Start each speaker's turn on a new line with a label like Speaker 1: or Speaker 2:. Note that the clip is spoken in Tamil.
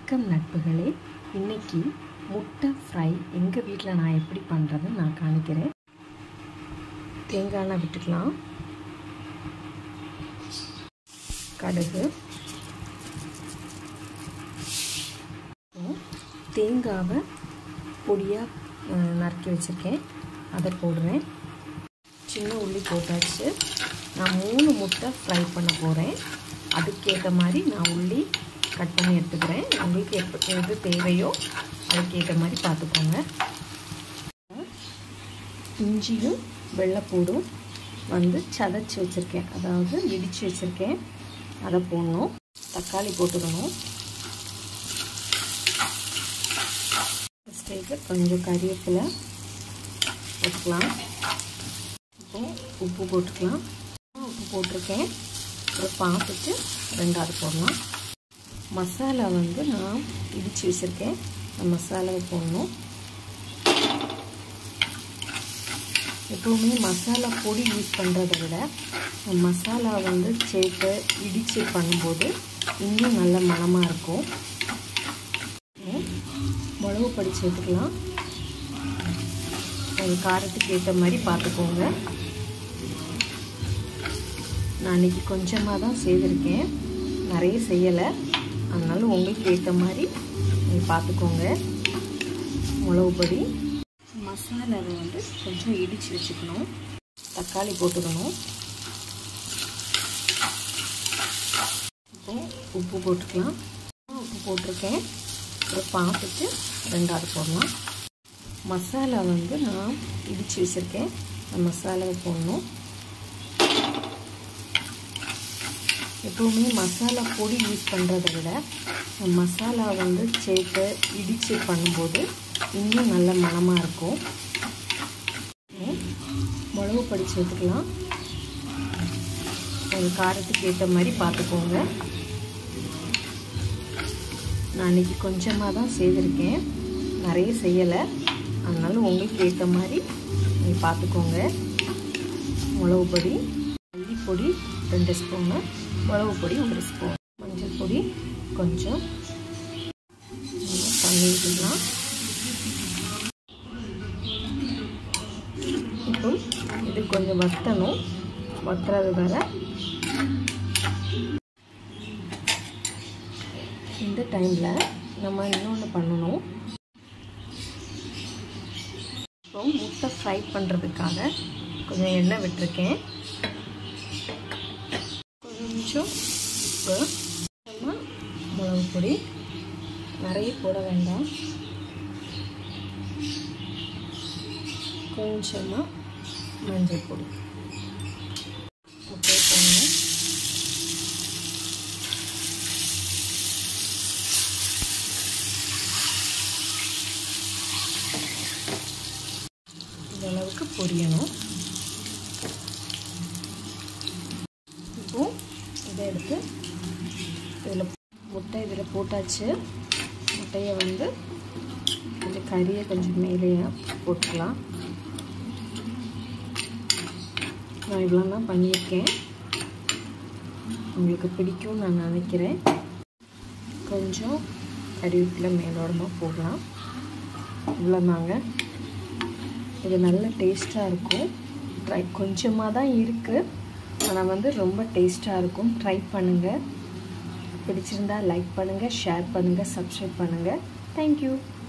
Speaker 1: வணக்கம் நட்புகளே இன்னைக்கு முட்டை ஃப்ரை எங்கள் வீட்டில் நான் எப்படி பண்ணுறதுன்னு நான் காணிக்கிறேன் தேங்காய் விட்டுக்கலாம் கடுகு தேங்காவை பொடியாக நறுக்கி வச்சுருக்கேன் அதை போடுறேன் சின்ன உள்ளி போட்டாச்சு நான் மூணு முட்டை ஃப்ரை பண்ண போகிறேன் அதுக்கேற்ற மாதிரி நான் உள்ளி கட் பண்ணி எடுத்துக்கிறேன் உங்களுக்கு எப்போ எது தேவையோ அதுக்கேற்ற மாதிரி பார்த்துக்கோங்க இஞ்சியும் வெள்ளைப்பூடும் வந்து சதைச்சி வச்சுருக்கேன் அதாவது இடித்து வச்சுருக்கேன் அதை போடணும் தக்காளி போட்டுக்கணும் ஸ்டேஜில் கொஞ்சம் கறிவேப்பிலை போட்டுக்கலாம் இப்போ உப்பு போட்டுக்கலாம் உப்பு போட்டிருக்கேன் அப்புறம் பார்த்துட்டு ரெண்டாவது போடலாம் மசாலா வந்து நான் இடித்து வச்சுருக்கேன் அந்த மசாலாவை போடணும் எப்பவுமே மசாலா பொடி யூஸ் பண்ணுறத விட மசாலா வந்து சேர்த்து இடித்து பண்ணும்போது இன்னும் நல்ல மணமாக இருக்கும் மிளகு பொடி சேர்த்துக்கலாம் உங்கள் காரத்துக்கு ஏற்ற மாதிரி பார்த்துக்கோங்க நான் இன்றைக்கி கொஞ்சமாக தான் செய்திருக்கேன் நிறைய செய்யலை அதனால உங்களுக்கு ஏற்ற மாதிரி நீங்கள் பார்த்துக்கோங்க மிளகு பொடி மசாலாவை வந்து கொஞ்சம் இடித்து வச்சுக்கணும் தக்காளி போட்டுக்கணும் இப்போ உப்பு போட்டுக்கலாம் உப்பு போட்டிருக்கேன் அப்புறம் பார்த்துட்டு ரெண்டாவது போடலாம் மசாலா வந்து நான் இடித்து வச்சுருக்கேன் அந்த மசாலாவை போடணும் எப்போவுமே மசாலா பொடி யூஸ் பண்ணுறத விட மசாலா வந்து சேர்த்து இடித்து பண்ணும்போது இன்னும் நல்ல மணமாக இருக்கும் மிளகு பொடி சேர்த்துக்கலாம் உங்கள் காரத்துக்கு ஏற்ற மாதிரி பார்த்துக்கோங்க நான் இன்றைக்கி கொஞ்சமாக தான் செய்திருக்கேன் நிறைய செய்யலை அதனால உங்களுக்கு ஏற்ற மாதிரி நீங்கள் பார்த்துக்கோங்க மிளகு பொடி மல்லி பொடி ரெண்டு ஸ்பூனு மிளகு பொடி ஒரு ஸ்பூன் மஞ்சள் பொடி கொஞ்சம் தண்ணி விட்டுக்கலாம் இப்போ இது கொஞ்சம் வத்தணும் வத்துறது வர இந்த டைமில் நம்ம இன்னொன்று பண்ணணும் இப்போ முட்டை ஃப்ரை பண்ணுறதுக்காக கொஞ்சம் எண்ணெய் விட்டுருக்கேன் கொஞ்சம் உப்பு கொஞ்சமாக மிளகு பொடி நிறைய போட வேண்டாம் கொஞ்சமாக மஞ்சள் பொடி முட்டை போடணும் இந்த அளவுக்கு பொரியணும் இப்போ இதை எடுத்து இதில் முட்டை இதில் போட்டாச்சு முட்டையை வந்து கொஞ்சம் கறியை கொஞ்சம் மேலேயே போட்டுக்கலாம் நான் இவ்வளோ தான் பண்ணியிருக்கேன் உங்களுக்கு பிடிக்கும்னு நான் நினைக்கிறேன் கொஞ்சம் கறிவேப்பிலை மேலோடமாக போடலாம் இவ்வளோதாங்க இது நல்ல டேஸ்ட்டாக இருக்கும் ட்ரை கொஞ்சமாக தான் இருக்குது ஆனால் வந்து ரொம்ப டேஸ்ட்டாக இருக்கும் ட்ரை பண்ணுங்கள் பிடிச்சிருந்தா லைக் பண்ணுங்கள் ஷேர் பண்ணுங்கள் சப்ஸ்கிரைப் பண்ணுங்கள் தேங்க்யூ